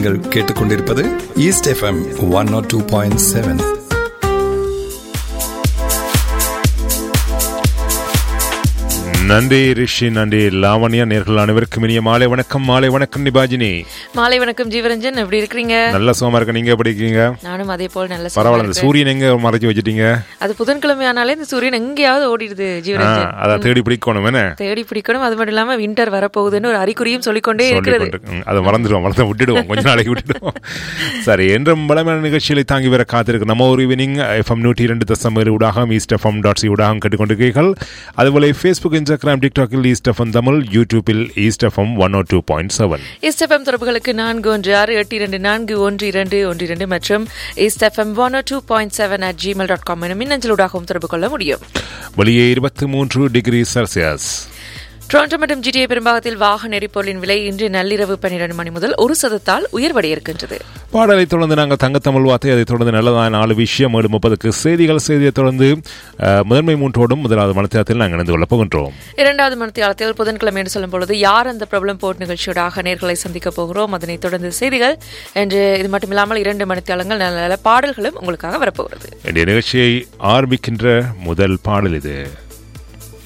நீங்கள் கேட்டுக்கொண்டிருப்பது east FM one naught two point seven நன்றி ரிஷி நன்றி லாவண்யா நேர்கள் அனைவருக்கும் இனிய மாலை வணக்கம் மாலை வணக்கம் நிபாஜினி மாலை வணக்கம் ஜீவரஞ்சன் எப்படி இருக்கிறீங்க நல்ல சுகமா இருக்க நீங்க எப்படி இருக்கீங்க நானும் அதே போல் நல்ல சுகமா பரவாயில்ல இந்த இருக்கிறேன். சூரியன் எங்க மறைச்சு வச்சிட்டீங்க அது புதன்கிழமை ஆனாலே இந்த சூரியன் எங்கேயாவது ஓடிடுது ஆ, ஜீவரஞ்சன் அதை தேடி பிடிக்கணும் என்ன தேடி பிடிக்கணும் அது மட்டும் இல்லாம வின்டர் வரப்போகுதுன்னு ஒரு அறிகுறியும் சொல்லிக்கொண்டே சொல்லி இருக்கிறது கொண்டு ம், அதை மறந்துடுவோம் மறந்து விட்டுடுவோம் கொஞ்ச நாளைக்கு விட்டுடுவோம் சரி என்றும் பலமான நிகழ்ச்சிகளை தாங்கி வர காத்திருக்கு நம்ம ஒரு ஈவினிங் எஃப்எம் நூற்றி இரண்டு தசம் ஏழு ஊடாகம் ஈஸ்ட் எஃப்எம் டாட் சி ஊடாகம் கேட்டுக்கொண்டிருக்கீர்கள் அதுபோல ஃபேஸ்புக் இன்ஸ்டாகிராம் டிக்டாக்கில் ஈஸ்ட் எஃப்எம் தமிழ் யூடியூபில் east FM one O two point seven SFM தொடர்புகளுக்கு நான்கு ஒன்று ஆறு எட்டு இரண்டு நான்கு ஒன்று இரண்டு ஒன்று இரண்டு மற்றும் SFM one two point seven at Gmail dot com எனும் மின்னஞ்சலூடாகவும் தொடர்பு கொள்ள முடியும் வெளியே இருபத்தி மூன்று டிகிரி செல்சியஸ் டொரண்டோ மற்றும் ஜிடிஏ பெரும்பாகத்தில் வாகன எரிபொருளின் விலை இன்று நள்ளிரவு பன்னிரண்டு மணி முதல் ஒரு சதத்தால் உயர்வடைய இருக்கின்றது பாடலை தொடர்ந்து நாங்கள் தங்கத்தமிழ் வார்த்தை அதைத் தொடர்ந்து நல்லதான நாலு விஷயம் ஏழு முப்பதுக்கு செய்திகள் செய்தியை தொடர்ந்து அஹ், முதன்மை மூன்றோடும் முதலாவது மனத்தியாரத்தில் நாங்கள் இணைந்து கொள்ளப் போகின்றோம் இரண்டாவது மணித்தியாலத்தில் புதன்கிழமை என்று சொல்லும் பொழுது யார் அந்த பிரபலம் போட் நிகழ்ச்சியோடாக நேர்களை சந்திக்க போகிறோம் அதனைத் தொடர்ந்து செய்திகள் என்று இது மட்டுமில்லாமல் இரண்டு மணித்தியாலங்கள் நல்ல நல்ல பாடல்களும் உங்களுக்காக வரப்போகிறது என்னுடைய நிகழ்ச்சியை ஆரம்பிக்கின்ற முதல் பாடல் இது